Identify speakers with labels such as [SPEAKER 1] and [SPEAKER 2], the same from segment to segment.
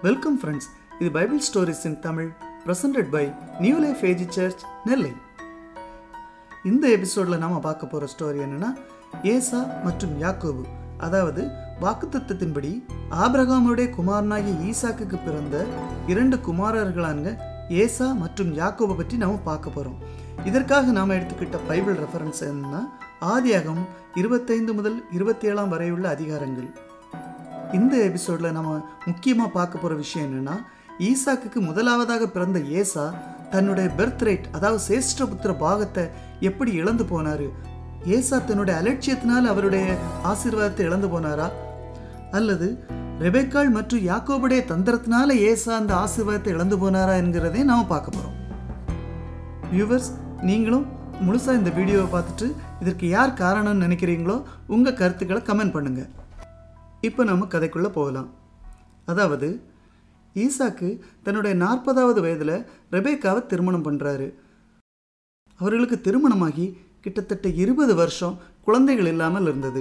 [SPEAKER 1] welcome friends இது Bible stories in Tamil presented by New Life AG Church Nellai இந்த எபிசோடில் நாம பார்க்க போகிற ஸ்டோரி என்னன்னா ஏசா மற்றும் யாக்கோபு அதாவது வாக்குத்தத்தத்தின்படி ஆபிரகாமுடைய குமாரனாகிய ஈசாக்குக்கு பிறந்த இரண்டு குமாரர்களான ஏசா மற்றும் யாக்கோபை பற்றி நாம பார்க்க போகிறோம் இதற்காக நாம் எடுத்துக்கிட்ட பைபிள் ரெஃபரன்ஸ் என்னன்னா ஆதியாகம் இருபத்தைந்து முதல் இருபத்தி ஏழாம் வரையுள்ள அதிகாரங்கள் இந்த எபிசோடில் நம்ம முக்கியமாக பார்க்க போகிற விஷயம் என்னென்னா ஈசாக்குக்கு முதலாவதாக பிறந்த ஏசா தன்னுடைய பெர்த் ரைட் அதாவது சேஷ்டபுத்திர பாகத்தை எப்படி இழந்து போனார் ஏசா தன்னுடைய அலட்சியத்தினால் அவருடைய ஆசீர்வாதத்தை இழந்து போனாரா அல்லது ரெபேக்காள் மற்றும் யாக்கோபுடைய தந்திரத்தினால ஏசா அந்த ஆசீர்வாதத்தை இழந்து போனாரா என்கிறதை நாம் பார்க்க போகிறோம் வியூவர்ஸ் நீங்களும் முழுசாக இந்த வீடியோவை பார்த்துட்டு இதற்கு யார் காரணம்னு நினைக்கிறீங்களோ உங்கள் கருத்துக்களை கமெண்ட் பண்ணுங்கள் இப்போ நம்ம கதைக்குள்ளே போகலாம் அதாவது ஈசாக்கு தன்னுடைய நாற்பதாவது வயதில் ரெபேக்காவை திருமணம் பண்ணுறாரு அவர்களுக்கு திருமணமாகி கிட்டத்தட்ட இருபது வருஷம் குழந்தைகள் இல்லாமல் இருந்தது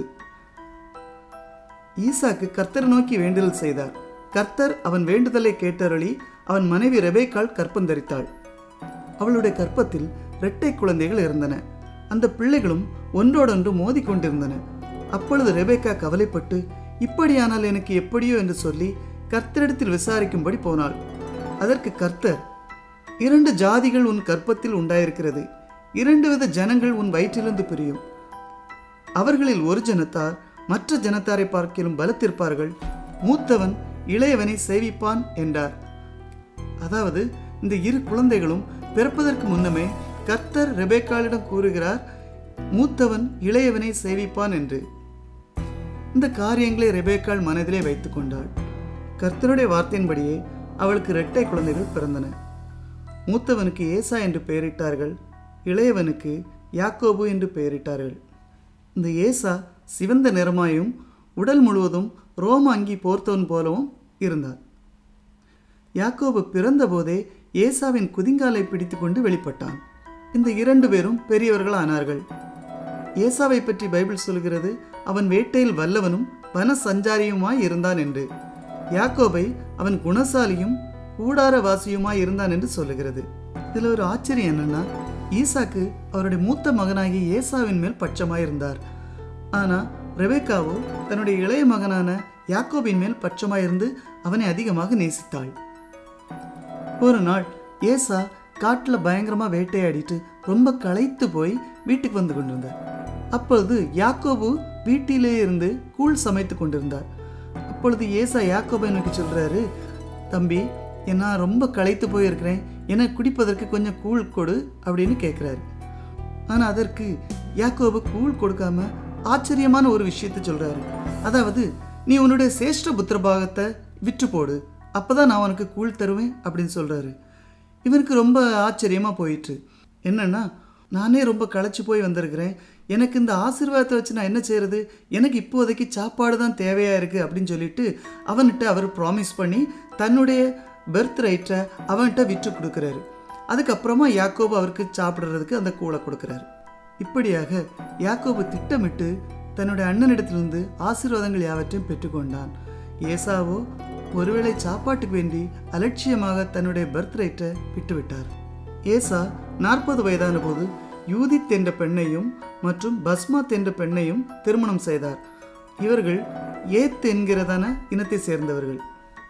[SPEAKER 1] ஈசாக்கு கர்த்தர் நோக்கி வேண்டுதல் செய்தார் கர்த்தர் அவன் வேண்டுதலை கேட்டருளி அவன் மனைவி ரெபேக்காள் கற்பம் தரித்தாள் அவளுடைய கற்பத்தில் இரட்டை குழந்தைகள் இருந்தன அந்த பிள்ளைகளும் ஒன்றோடொன்று மோதிக்கொண்டிருந்தன அப்பொழுது ரெபேக்கா கவலைப்பட்டு இப்படியானால் எனக்கு எப்படியோ என்று சொல்லி கர்த்தரிடத்தில் விசாரிக்கும்படி போனாள் அதற்கு கர்த்தர் இரண்டு ஜாதிகள் உன் கற்பத்தில் உண்டாயிருக்கிறது இரண்டு வித ஜனங்கள் உன் வயிற்றிலிருந்து பிரியும் அவர்களில் ஒரு ஜனத்தார் மற்ற ஜனத்தாரை பார்க்கிலும் பலத்திருப்பார்கள் மூத்தவன் இளையவனை சேவிப்பான் என்றார் அதாவது இந்த இரு குழந்தைகளும் பிறப்பதற்கு முன்னமே கர்த்தர் ரெபேக்காளிடம் கூறுகிறார் மூத்தவன் இளையவனை சேவிப்பான் என்று இந்த காரியங்களை ரெபேக்காள் மனதிலே வைத்துக் கொண்டாள் கர்த்தருடைய வார்த்தையின்படியே அவளுக்கு இரட்டை குழந்தைகள் பிறந்தன மூத்தவனுக்கு ஏசா என்று பெயரிட்டார்கள் இளையவனுக்கு யாக்கோபு என்று பெயரிட்டார்கள் இந்த ஏசா சிவந்த நிறமாயும் உடல் முழுவதும் ரோம அங்கி போர்த்தவன் போலவும் இருந்தார் யாக்கோபு பிறந்தபோதே ஏசாவின் குதிங்காலை பிடித்துக்கொண்டு வெளிப்பட்டான் இந்த இரண்டு பேரும் பெரியவர்கள் ஆனார்கள் ஏசாவை பற்றி பைபிள் சொல்கிறது அவன் வேட்டையில் வல்லவனும் வன சஞ்சாரியுமாய் இருந்தான் என்று யாக்கோபை அவன் குணசாலியும் கூடாரவாசியுமாய் இருந்தான் என்று சொல்லுகிறது இதில் ஒரு ஆச்சரியம் என்னன்னா ஈசாக்கு அவருடைய மூத்த மகனாகிய ஏசாவின் மேல் பட்சமாய் இருந்தார் ஆனா ரெபேக்காவோ தன்னுடைய இளைய மகனான யாக்கோபின் மேல் பட்சமாயிருந்து அவனை அதிகமாக நேசித்தாள் ஒரு நாள் ஏசா காட்டில் பயங்கரமாக வேட்டையாடிட்டு ரொம்ப களைத்து போய் வீட்டுக்கு வந்து கொண்டிருந்தார் அப்பொழுது யாக்கோபு வீட்டிலே இருந்து கூழ் சமைத்து கொண்டிருந்தார் அப்பொழுது ஏசா யாக்கோபை நோக்கி சொல்றாரு தம்பி நான் ரொம்ப களைத்து போயிருக்கிறேன் எனக்கு குடிப்பதற்கு கொஞ்சம் கூழ் கொடு அப்படின்னு கேட்குறாரு ஆனால் அதற்கு யாக்கோபு கூழ் கொடுக்காம ஆச்சரியமான ஒரு விஷயத்தை சொல்றாரு அதாவது நீ உன்னுடைய சேஷ்ட புத்திர பாகத்தை விற்று போடு அப்பதான் நான் உனக்கு கூழ் தருவேன் அப்படின்னு சொல்றாரு இவனுக்கு ரொம்ப ஆச்சரியமா போயிட்டு என்னன்னா நானே ரொம்ப களைச்சு போய் வந்திருக்கிறேன் எனக்கு இந்த ஆசீர்வாதத்தை வச்சு நான் என்ன செய்யறது எனக்கு இப்போதைக்கு சாப்பாடு தான் தேவையா இருக்கு அப்படின்னு சொல்லிட்டு அவன்கிட்ட அவர் ப்ராமிஸ் பண்ணி தன்னுடைய பெர்த் ரைட்டை அவன்கிட்ட விற்று கொடுக்குறாரு அதுக்கப்புறமா யாக்கோபு அவருக்கு சாப்பிட்றதுக்கு அந்த கூளை கொடுக்குறாரு இப்படியாக யாக்கோபு திட்டமிட்டு தன்னுடைய அண்ணனிடத்திலிருந்து ஆசீர்வாதங்கள் யாவற்றையும் பெற்றுக்கொண்டான் ஏசாவோ ஒருவேளை சாப்பாட்டுக்கு வேண்டி அலட்சியமாக தன்னுடைய பர்த் ரைட்டை விட்டுவிட்டார் ஏசா நாற்பது வயதான போது யூதித் என்ற பெண்ணையும் மற்றும் பஸ்மாத் என்ற பெண்ணையும் திருமணம் செய்தார் இவர்கள் ஏத் என்கிறதான இனத்தை சேர்ந்தவர்கள்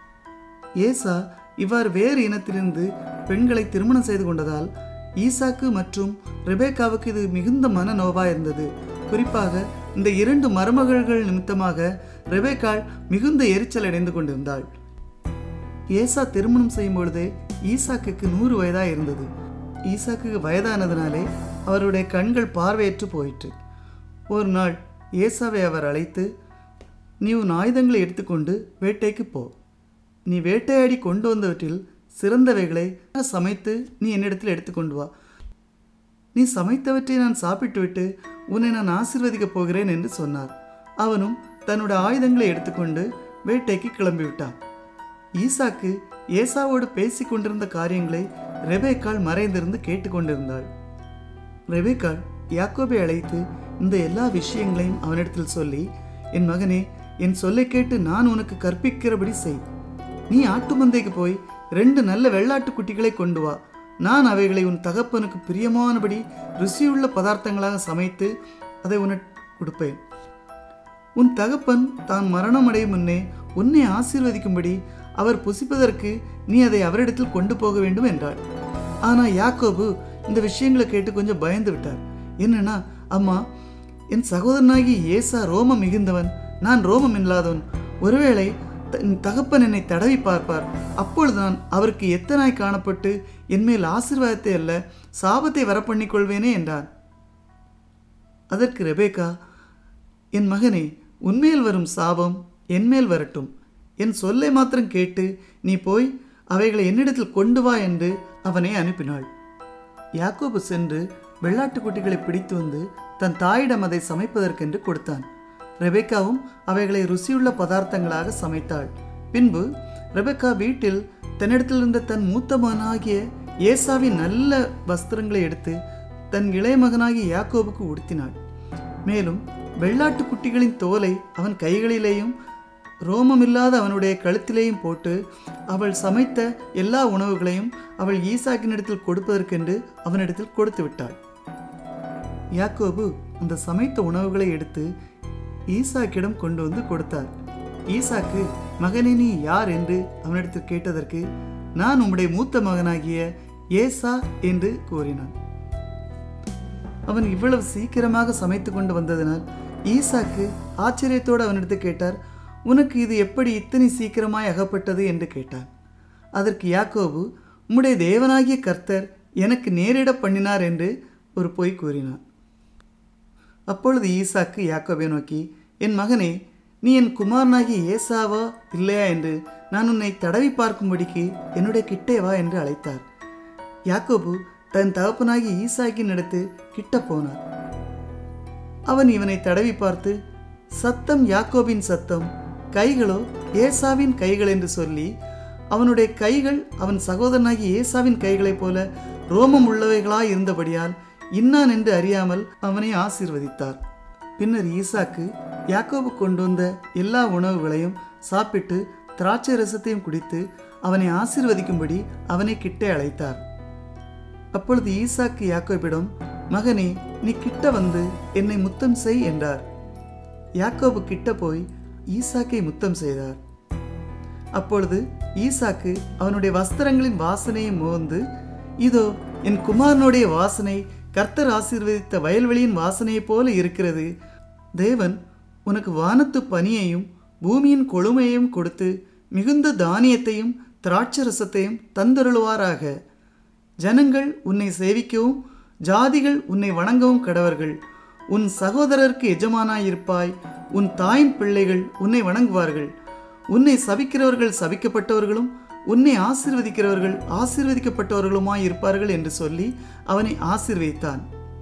[SPEAKER 1] ஏசா இவ்வாறு வேறு இனத்திலிருந்து பெண்களை திருமணம் செய்து கொண்டதால் ஈசாக்கு மற்றும் ரெபேக்காவுக்கு இது மிகுந்த மன நோவா இருந்தது குறிப்பாக இந்த இரண்டு மருமகள்கள் நிமித்தமாக ரெபேக்காள் மிகுந்த எரிச்சல் அடைந்து கொண்டிருந்தாள் ஏசா திருமணம் செய்யும் பொழுதே ஈசாக்குக்கு நூறு வயதா இருந்தது ஈசாக்கு வயதானதுனாலே அவருடைய கண்கள் பார்வையற்று போயிற்று ஒரு நாள் ஏசாவை அவர் அழைத்து நீ உன் ஆயுதங்களை எடுத்துக்கொண்டு வேட்டைக்கு போ நீ வேட்டையாடி கொண்டு வந்தவற்றில் சிறந்தவைகளை சமைத்து நீ என்னிடத்தில் எடுத்துக்கொண்டு வா நீ சமைத்தவற்றை நான் சாப்பிட்டுவிட்டு உன்னை நான் ஆசிர்வதிக்கப் போகிறேன் என்று சொன்னார் அவனும் தன்னுடைய ஆயுதங்களை எடுத்துக்கொண்டு வேட்டைக்கு கிளம்பிவிட்டான் ஈசாக்கு ஏசாவோடு பேசிக் கொண்டிருந்த காரியங்களை ரெபேக்காள் மறைந்திருந்து கேட்டுக்கொண்டிருந்தாள் ரெபேக்காள் யாக்கோபை அழைத்து இந்த எல்லா விஷயங்களையும் அவனிடத்தில் சொல்லி என் மகனே என் சொல்லை கேட்டு நான் உனக்கு கற்பிக்கிறபடி செய் நீ ஆட்டு மந்தைக்கு போய் ரெண்டு நல்ல வெள்ளாட்டு குட்டிகளை கொண்டு வா நான் அவைகளை உன் தகப்பனுக்கு பிரியமானபடி ருசியுள்ள பதார்த்தங்களாக சமைத்து அதை உனக்கு கொடுப்பேன் உன் தகப்பன் தான் மரணம் அடையும் முன்னே உன்னை ஆசீர்வதிக்கும்படி அவர் புசிப்பதற்கு நீ அதை அவரிடத்தில் கொண்டு போக வேண்டும் என்றாள் ஆனால் யாக்கோபு இந்த விஷயங்களை கேட்டு கொஞ்சம் பயந்து விட்டார் என்னன்னா அம்மா என் சகோதரனாகி ஏசா ரோமம் மிகுந்தவன் நான் ரோமம் இல்லாதவன் ஒருவேளை தன் தகப்பன் என்னை தடவி பார்ப்பார் அப்பொழுது நான் அவருக்கு எத்தனாய் காணப்பட்டு என்மேல் ஆசீர்வாதத்தை அல்ல சாபத்தை வரப்பண்ணிக் கொள்வேனே என்றான் அதற்கு ரெபேக்கா என் மகனே உன்மேல் வரும் சாபம் என்மேல் வரட்டும் என் சொல்லை மாத்திரம் கேட்டு நீ போய் அவைகளை என்னிடத்தில் கொண்டு வா என்று அவனை அனுப்பினாள் யாக்கோபு சென்று வெள்ளாட்டுக்குட்டிகளை பிடித்து வந்து தன் தாயிடம் அதை சமைப்பதற்கென்று கொடுத்தான் ரெபெக்காவும் அவைகளை ருசியுள்ள பதார்த்தங்களாக சமைத்தாள் பின்பு ரெபெக்கா வீட்டில் தன்னிடத்தில் இருந்த தன் மூத்த மகனாகிய ஏசாவின் நல்ல வஸ்திரங்களை எடுத்து தன் இளைய மகனாகிய யாக்கோபுக்கு உடுத்தினாள் மேலும் வெள்ளாட்டு குட்டிகளின் தோலை அவன் கைகளிலேயும் ரோமமில்லாத அவனுடைய கழுத்திலேயும் போட்டு அவள் சமைத்த எல்லா உணவுகளையும் அவள் ஈசாக்கினிடத்தில் கொடுப்பதற்கென்று அவனிடத்தில் கொடுத்து விட்டாள் யாக்கோபு அந்த சமைத்த உணவுகளை எடுத்து ஈசாக்கிடம் கொண்டு வந்து கொடுத்தார் ஈசாக்கு மகனே நீ யார் என்று அவனிடத்தில் கேட்டதற்கு நான் உம்முடைய மூத்த மகனாகிய ஏசா என்று கூறினான் அவன் இவ்வளவு சீக்கிரமாக சமைத்து கொண்டு வந்ததினால் ஈசாக்கு ஆச்சரியத்தோடு அவனிடத்தில் கேட்டார் உனக்கு இது எப்படி இத்தனை சீக்கிரமாய் அகப்பட்டது என்று கேட்டான் அதற்கு யாக்கோபு உம்முடைய தேவனாகிய கர்த்தர் எனக்கு நேரிட பண்ணினார் என்று ஒரு பொய் கூறினான் அப்பொழுது ஈசாக்கு யாக்கோபை நோக்கி என் மகனே நீ என் குமாரனாகிய ஏசாவா இல்லையா என்று நான் உன்னை தடவி பார்க்கும்படிக்கு என்னுடைய கிட்டே வா என்று அழைத்தார் யாக்கோபு தன் தகப்பனாகி ஈசாக்கின் இடத்து கிட்ட போனார் அவன் இவனை தடவி பார்த்து சத்தம் யாக்கோபின் சத்தம் கைகளோ ஏசாவின் கைகள் என்று சொல்லி அவனுடைய கைகள் அவன் சகோதரனாகி ஏசாவின் கைகளைப் போல ரோமம் உள்ளவைகளாய் இருந்தபடியால் இன்னான் என்று அறியாமல் அவனை ஆசீர்வதித்தார் பின்னர் ஈசாக்கு யாக்கோபு கொண்டு வந்த எல்லா உணவுகளையும் சாப்பிட்டு திராட்சை ரசத்தையும் குடித்து அவனை ஆசீர்வதிக்கும்படி அவனை கிட்டே அழைத்தார் அப்பொழுது ஈசாக்கு யாக்கோபிடம் மகனே நீ கிட்ட வந்து என்னை முத்தம் செய் என்றார் யாக்கோபு கிட்ட போய் ஈசாக்கை முத்தம் செய்தார் அப்பொழுது ஈசாக்கு அவனுடைய வஸ்திரங்களின் வாசனையை மோந்து இதோ என் குமாரனுடைய வாசனை கர்த்தர் ஆசீர்வதித்த வயல்வெளியின் வாசனையைப் போல இருக்கிறது தேவன் உனக்கு வானத்து பனியையும் பூமியின் கொழுமையையும் கொடுத்து மிகுந்த தானியத்தையும் திராட்சரசத்தையும் தந்தருளுவாராக ஜனங்கள் உன்னை சேவிக்கவும் ஜாதிகள் உன்னை வணங்கவும் கடவர்கள் உன் சகோதரருக்கு எஜமானாயிருப்பாய் உன் தாயின் பிள்ளைகள் உன்னை வணங்குவார்கள் உன்னை சபிக்கிறவர்கள் சபிக்கப்பட்டவர்களும் உன்னை ஆசீர்வதிக்கிறவர்கள் ஆசீர்வதிக்கப்பட்டவர்களுமாய் இருப்பார்கள் என்று சொல்லி அவனை ஆசீர்வதித்தான்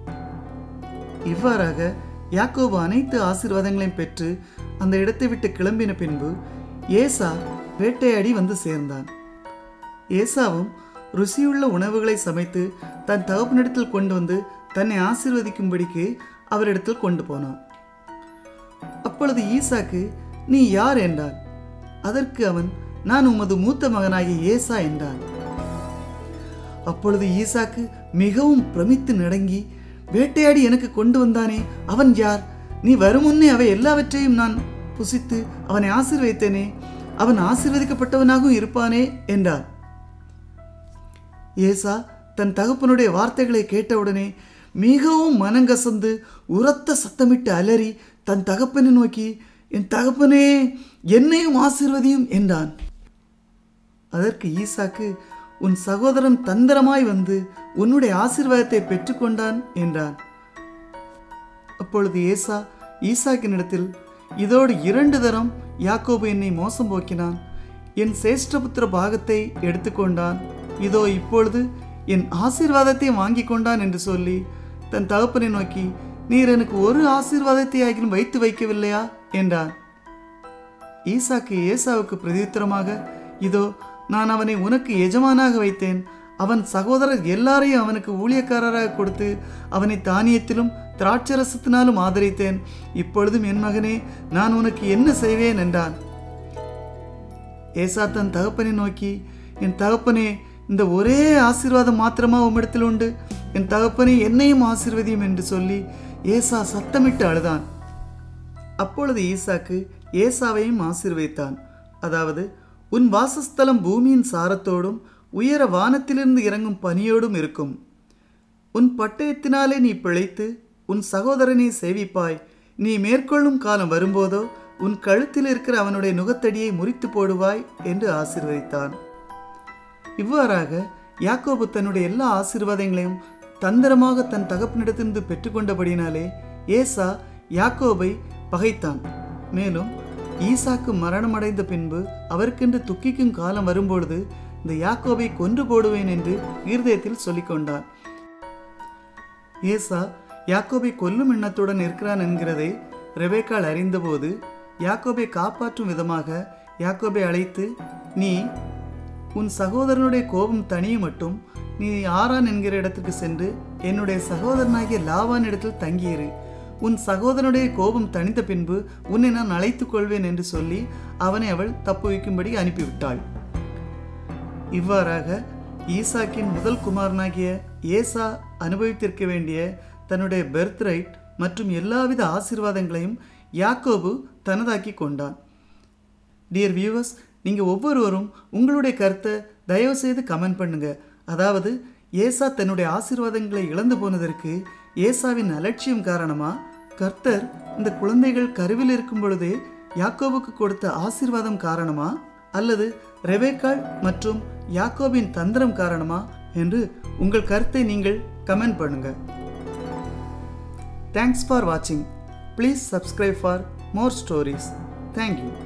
[SPEAKER 1] இவ்வாறாக யாக்கோபு அனைத்து ஆசீர்வாதங்களையும் பெற்று அந்த இடத்தை விட்டு கிளம்பின பின்பு ஏசா வேட்டையாடி வந்து சேர்ந்தான் ஏசாவும் ருசியுள்ள உணவுகளை சமைத்து தன் தகப்பனிடத்தில் கொண்டு வந்து தன்னை ஆசீர்வதிக்கும்படிக்கு அவரிடத்தில் கொண்டு போனான் அப்பொழுது ஈசாக்கு நீ யார் என்றான் அதற்கு அவன் நான் உமது மூத்த மகனாகிய ஏசா என்றான் அப்பொழுது ஈசாக்கு மிகவும் பிரமித்து நடங்கி வேட்டையாடி எனக்கு கொண்டு வந்தானே அவன் யார் நீ வருமுன்னே அவை எல்லாவற்றையும் நான் புசித்து அவனை ஆசீர்வதித்தேனே அவன் ஆசீர்வதிக்கப்பட்டவனாகவும் இருப்பானே என்றான் ஏசா தன் தகப்பனுடைய வார்த்தைகளை கேட்டவுடனே மிகவும் மனங்கசந்து உரத்த சத்தமிட்டு அலறி தன் தகப்பனை நோக்கி என் தகப்பனே என்னையும் ஆசீர்வதியும் என்றான் அதற்கு ஈசாக்கு உன் சகோதரன் தந்திரமாய் வந்து உன்னுடைய ஆசீர்வாதத்தை பெற்றுக்கொண்டான் என்றான் அப்பொழுது ஏசா ஈசாக்கினிடத்தில் இதோடு இரண்டு தரம் யாக்கோபு என்னை மோசம் போக்கினான் என் சேஷ்டபுத்திர பாகத்தை எடுத்துக்கொண்டான் இதோ இப்பொழுது என் ஆசீர்வாதத்தை வாங்கி கொண்டான் என்று சொல்லி தன் தகப்பனை நோக்கி நீர் எனக்கு ஒரு ஆசீர்வாதத்தை ஆகிலும் வைத்து வைக்கவில்லையா என்றான் ஈசாக்கு ஏசாவுக்கு பிரதியுத்தரமாக இதோ நான் அவனை உனக்கு எஜமானாக வைத்தேன் அவன் சகோதரர் எல்லாரையும் அவனுக்கு ஊழியக்காரராக கொடுத்து அவனை தானியத்திலும் திராட்சரசத்தினாலும் ஆதரித்தேன் இப்பொழுதும் என் மகனே நான் உனக்கு என்ன செய்வேன் என்றான் ஏசா தன் தகப்பனை நோக்கி என் தகப்பனே இந்த ஒரே ஆசீர்வாதம் மாத்திரமா உம்மிடத்தில் உண்டு என் தகப்பனே என்னையும் ஆசீர்வதியும் என்று சொல்லி ஏசா சத்தமிட்டு அழுதான் அப்பொழுது ஈசாக்கு ஏசாவையும் ஆசீர்வதித்தான் அதாவது உன் வாசஸ்தலம் பூமியின் சாரத்தோடும் உயர வானத்திலிருந்து இறங்கும் பனியோடும் இருக்கும் உன் பட்டயத்தினாலே நீ பிழைத்து உன் சகோதரனை சேவிப்பாய் நீ மேற்கொள்ளும் காலம் வரும்போதோ உன் கழுத்தில் இருக்கிற அவனுடைய நுகத்தடியை முறித்து போடுவாய் என்று ஆசீர்வதித்தான் இவ்வாறாக யாக்கோபு தன்னுடைய எல்லா ஆசீர்வாதங்களையும் தந்திரமாக தன் தகப்பனிடத்திலிருந்து பெற்றுக்கொண்டபடினாலே ஏசா யாக்கோபை பகைத்தான் மேலும் ஈசாக்கு மரணமடைந்த பின்பு அவருக்கென்று துக்கிக்கும் காலம் வரும்பொழுது இந்த யாக்கோபை கொன்று போடுவேன் என்று இருதயத்தில் சொல்லிக்கொண்டான் ஏசா யாக்கோபை கொல்லும் எண்ணத்துடன் இருக்கிறான் என்கிறதை ரெபேக்காள் அறிந்தபோது யாக்கோபை காப்பாற்றும் விதமாக யாக்கோபை அழைத்து நீ உன் சகோதரனுடைய கோபம் தனியும் மட்டும் நீ ஆரான் என்கிற இடத்துக்கு சென்று என்னுடைய சகோதரனாகிய லாவான் இடத்தில் தங்கியிரு உன் சகோதரனுடைய கோபம் தணிந்த பின்பு உன்னை நான் அழைத்துக் கொள்வேன் என்று சொல்லி அவனை அவள் தப்புவிக்கும்படி அனுப்பிவிட்டாள் இவ்வாறாக ஈசாக்கின் முதல் குமாரனாகிய ஏசா அனுபவித்திருக்க வேண்டிய தன்னுடைய பெர்த் ரைட் மற்றும் எல்லாவித ஆசீர்வாதங்களையும் யாக்கோபு தனதாக்கி கொண்டான் டியர் வியூவர்ஸ் நீங்கள் ஒவ்வொருவரும் உங்களுடைய கருத்தை தயவு செய்து கமெண்ட் பண்ணுங்க அதாவது ஏசா தன்னுடைய ஆசீர்வாதங்களை இழந்து போனதற்கு ஏசாவின் அலட்சியம் காரணமா கர்த்தர் இந்த குழந்தைகள் கருவில் இருக்கும் பொழுதே யாக்கோபுக்கு கொடுத்த ஆசீர்வாதம் காரணமா அல்லது ரெபேக்காள் மற்றும் யாக்கோபின் தந்திரம் காரணமா என்று உங்கள் கருத்தை நீங்கள் கமெண்ட் பண்ணுங்க தேங்க்ஸ் ஃபார் வாட்சிங் please subscribe for more stories thank you